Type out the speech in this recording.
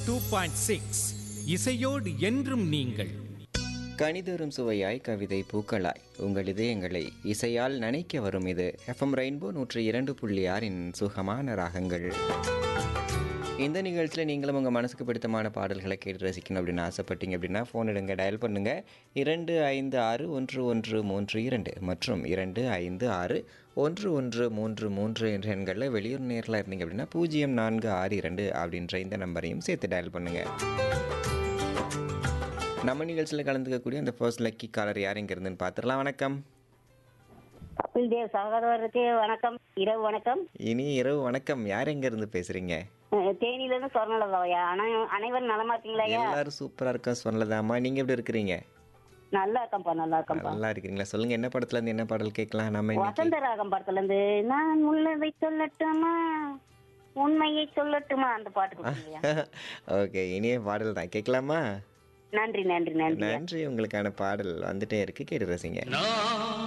two point six இசையோடு என்றும் நீங்கள் கனிதரும் சுவையாய் கவிதை பூக்களாய் உங்கள் இதயங்களை இசையால் நனைக்க வரும் இது எஃப்எம் ரெயின்போ நூற்றி இரண்டு புள்ளி ஆறின் சுகமான ராகங்கள் இந்த நிகழ்ச்சியில் நீங்களும் உங்கள் மனசுக்கு பிடித்தமான பாடல்களை கேட்டு ரசிக்கணும் அப்படின்னு ஆசைப்பட்டீங்க அப்படின்னா ஃபோன் எடுங்க டயல் பண்ணுங்கள் இரண்டு ஐந்து ஆறு ஒன்று ஒன்று மூன்று இரண்டு மற்றும் இரண்டு ஐந்து ஆறு ஒன்று ஒன்று மூன்று மூன்று என்ற எண்களில் வெளியூர் நேரில் இருந்தீங்க அப்படின்னா பூஜ்ஜியம் நான்கு ஆறு இரண்டு அப்படின்ற இந்த நம்பரையும் சேர்த்து டயல் பண்ணுங்கள் நம்ம நிகழ்ச்சியில் கலந்துக்கக்கூடிய அந்த ஃபர்ஸ்ட் லக்கி காலர் யார் இங்க இருந்துன்னு பார்த்துடலாம் வணக்கம் கபில் தேவ் சகோதரருக்கு வணக்கம் இரவு வணக்கம் இனி இரவு வணக்கம் யார் எங்க இருந்து பேசுறீங்க அஹ் தேனியில இருந்து சொர்ணலதாவையா அனை அனைவரும் நலமா இருக்கீங்களா எல்லாரும் சூப்பரா இருக்கோம் சொல்லலாமா நீங்க எப்படி இருக்கிறீங்க நல்லா இருக்கேன்ப்பா நல்லா இருக்கேன்ப்பா நல்லா இருக்கிறீங்களா சொல்லுங்க என்ன படத்துல இருந்து என்ன பாடல் கேட்கலாம் நம்ம இன்னைக்கு வசந்த ராகம் படத்துல இருந்து நான் உள்ளதை சொல்லட்டுமா உண்மையை சொல்லட்டுமா அந்த பாட்டு கொடுக்கலையா ஓகே இனிய பாடல் தான் கேட்கலாமா நன்றி நன்றி நன்றி நன்றி உங்களுக்கான பாடல் வந்துட்டே இருக்கு கேட்டு ரசிங்க